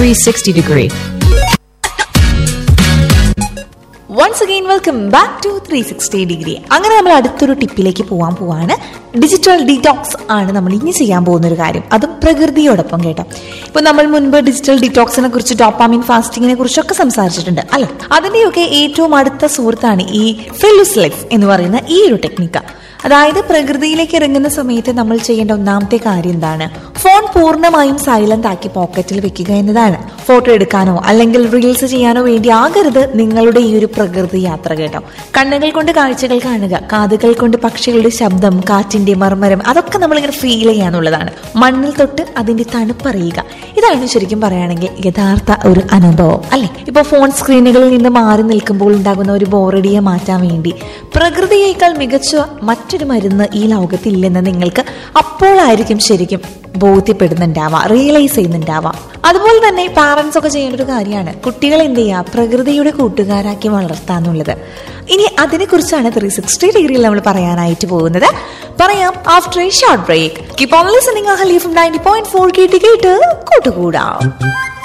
360 degree. Once again welcome back to three sixty degree അങ്ങനെ നമ്മൾ അടുത്തൊരു ടിപ്പിലേക്ക് പോകാൻ പോവാണ് ഡിജിറ്റൽ ഡീറ്റോക്സ് ആണ് നമ്മൾ ഇനി ചെയ്യാൻ പോകുന്ന ഒരു കാര്യം അതും പ്രകൃതിയോടൊപ്പം കേട്ടോ ഇപ്പൊ നമ്മൾ മുൻപ് ഡിജിറ്റൽ ഡീറ്റോക്സിനെ കുറിച്ച് ഡോപ്പാമിൻ ഫാസ്റ്റിങ്ങിനെ കുറിച്ചൊക്കെ സംസാരിച്ചിട്ടുണ്ട് അല്ലെ അതിന്റെയൊക്കെ ഏറ്റവും അടുത്ത സുഹൃത്താണ് ഈ ഫിലുസ് ലൈഫ് എന്ന് പറയുന്ന ഈ ഒരു ടെക്നിക്ക് അതായത് പ്രകൃതിയിലേക്ക് ഇറങ്ങുന്ന സമയത്ത് നമ്മൾ ചെയ്യേണ്ട ഒന്നാമത്തെ കാര്യം എന്താണ് ഫോൺ പൂർണ്ണമായും സൈലന്റ് ആക്കി പോക്കറ്റിൽ വെക്കുക എന്നതാണ് ഫോട്ടോ എടുക്കാനോ അല്ലെങ്കിൽ റീൽസ് ചെയ്യാനോ വേണ്ടി ആകരുത് നിങ്ങളുടെ ഈ ഒരു പ്രകൃതി യാത്ര കേട്ടോ കണ്ണുകൾ കൊണ്ട് കാഴ്ചകൾ കാണുക കാതുകൾ കൊണ്ട് പക്ഷികളുടെ ശബ്ദം കാറ്റിന്റെ മർമരം അതൊക്കെ നമ്മളിങ്ങനെ ഫീൽ ചെയ്യാന്നുള്ളതാണ് മണ്ണിൽ തൊട്ട് അതിന്റെ തണുപ്പറിയുക ഇതാണ് ശരിക്കും പറയുകയാണെങ്കിൽ യഥാർത്ഥ ഒരു അനുഭവം അല്ലെ ഇപ്പൊ ഫോൺ സ്ക്രീനുകളിൽ നിന്ന് മാറി നിൽക്കുമ്പോൾ ഉണ്ടാകുന്ന ഒരു ബോറടിയെ മാറ്റാൻ വേണ്ടി പ്രകൃതിയേക്കാൾ മികച്ച മറ്റൊരു മരുന്ന് ഈ ലോകത്തില്ലെന്ന് നിങ്ങൾക്ക് അപ്പോഴായിരിക്കും ശരിക്കും ബോധ്യപ്പെടുന്നുണ്ടാവാം റിയലൈസ് ചെയ്യുന്നുണ്ടാവാം അതുപോലെ തന്നെ പാരന്റ്സ് ഒക്കെ ചെയ്യേണ്ട ഒരു കാര്യമാണ് കുട്ടികളെ എന്ത് ചെയ്യുക പ്രകൃതിയുടെ കൂട്ടുകാരാക്കി വളർത്താന്നുള്ളത് ഇനി അതിനെക്കുറിച്ചാണ് ത്രീ സിക്സ്റ്റി ഡിഗ്രിയിൽ നമ്മൾ പറയാനായിട്ട് പോകുന്നത് പറയാം after a short break keep on listening അഹലി ഫ്രം നയൻറ്റി പോയിന്റ് ഫോർ കേട്ട് കേട്ട് കൂട്ടുകൂടാം